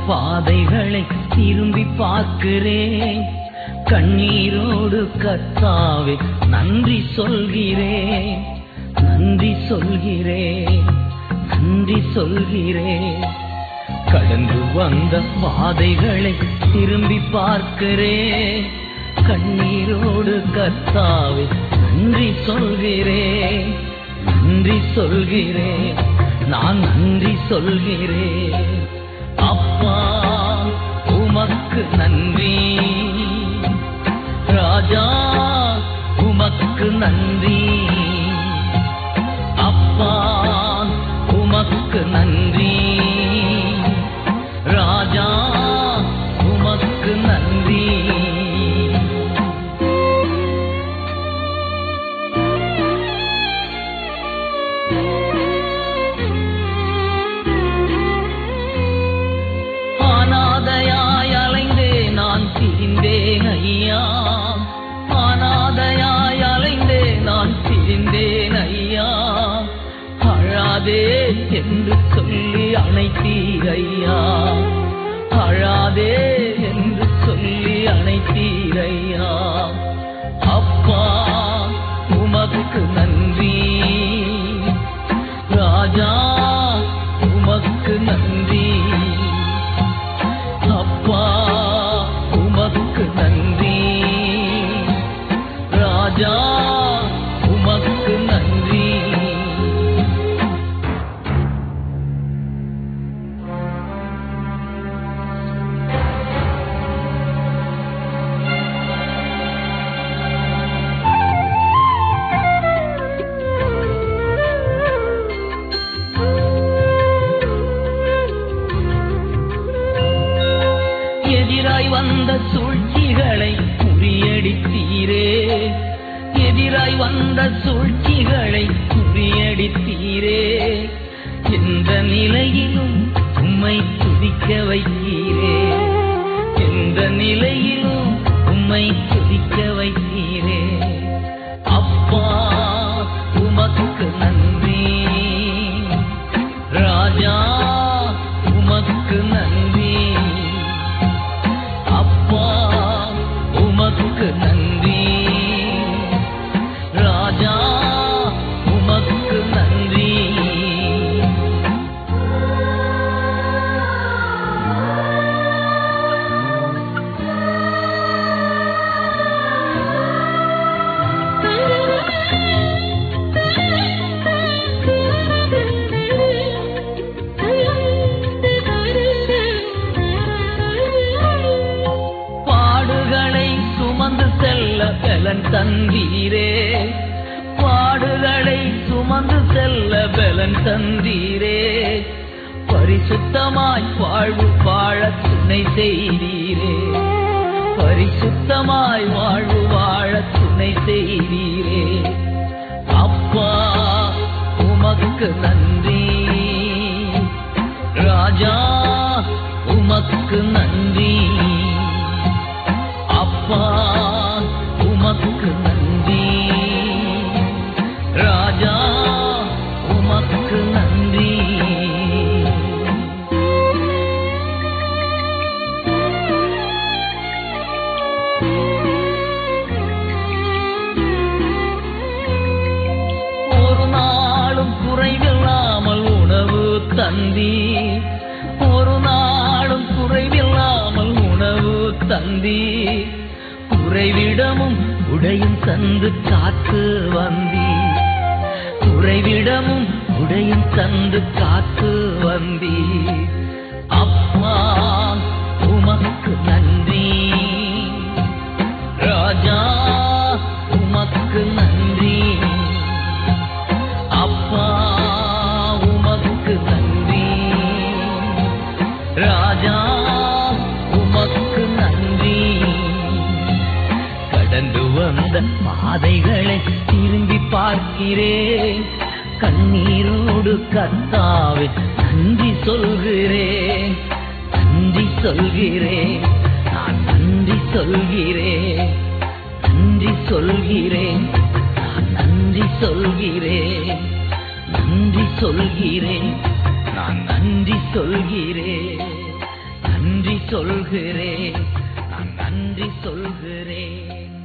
பாதைகளை திரும்பி பார்க்கிறேன் கண்ணீரோடு கத்தாவே நன்றி சொல்கிறேன் நன்றி சொல்கிறேன் நன்றி சொல்கிறேன் கடந்து வந்த பாதைகளை திரும்பி பார்க்கிறேன் கண்ணீரோடு கத்தாவே நன்றி சொல்கிறேன் நன்றி சொல்கிறேன் நான் நன்றி சொல்கிறேன் அப்பா உமக்கு நன்றி ராஜா உமக்கு நன்றி அப்பா உமக்கு நன்றி ராஜா உமக்கு நன்றி அனாதையாய் அலைந்தே நான் திரிந்தேன் ஐயா அனாதையாய் அலைந்தே நான் திரிந்தேன் ஐயா அழாதே என்று சொல்லி அணைத்தீர் ஐயா அழாதே என்று சொல்லி அணைத்தீர் ஐயா அப்பா உமக்கு நன்றி ராஜா உமக்கு நன்றி அப்பா உமக்கு நன்றி ராஜா உமக்கு நன்றி எதிராய் வந்த சூழ்ச்சிகளை முறியடித்தீரே எதிராய் வந்த சூழ்ச்சிகளை முறியடித்தீரே எந்த நிலையிலும் உம்மை துதிக்க வைத்தீரே எந்த நிலையிலும் உம்மை துதிக்க வைத்தீரே அப்பா உமக்கு நன்றி ராஜா உமக்கு நன்றி அப்பா உமக்கு நன்றி ராஜா உமக்கு நன்றி பாடுகளை சுமந்து செல்ல பலன் தந்தீரே பாடுகளை சுமந்து செல்ல பலன் தந்தீரே பரிசுத்தமாய் வாழ்வு வாழ துணை செய்தீரே பரிசுத்தமாய் வாழ்வு வாழ துணை செய்தீரே அப்பா உமக்கு நன்றி ராஜா உமக்கு நன்றி அப்பா உமக்கு நன்றி ராஜா உமக்கு நன்றி ஒரு நாளும் குறைவில்லாமல் உணவு தந்தி ஒரு நாளும் குறைவில்லாமல் உணவு தந்தி குறைவிடமும் உடையும் தந்து காத்து வந்தி குறைவிடமும் உடையும் தந்து காத்து வந்தி அப்பா உமக்கு நன்றி ராஜா உமக்கு நன்றி அப்பா உமக்கு நன்றி ராஜா உமக்கு நன்றி கடந்து வந்த பாதைகளை திரும்பி பார்க்கிறேன் கண்ணீரோடு கத்தாவே நன்றி சொல்கிறேன் நன்றி சொல்கிறேன் நான் நன்றி சொல்கிறேன் நன்றி சொல்கிறேன் நான் நன்றி சொல்கிறேன் நன்றி சொல்கிறேன் நான் நன்றி சொல்கிறேன் நன்றி நன்றி சொல்கிறேன் நான் நன்றி சொல்கிறேன்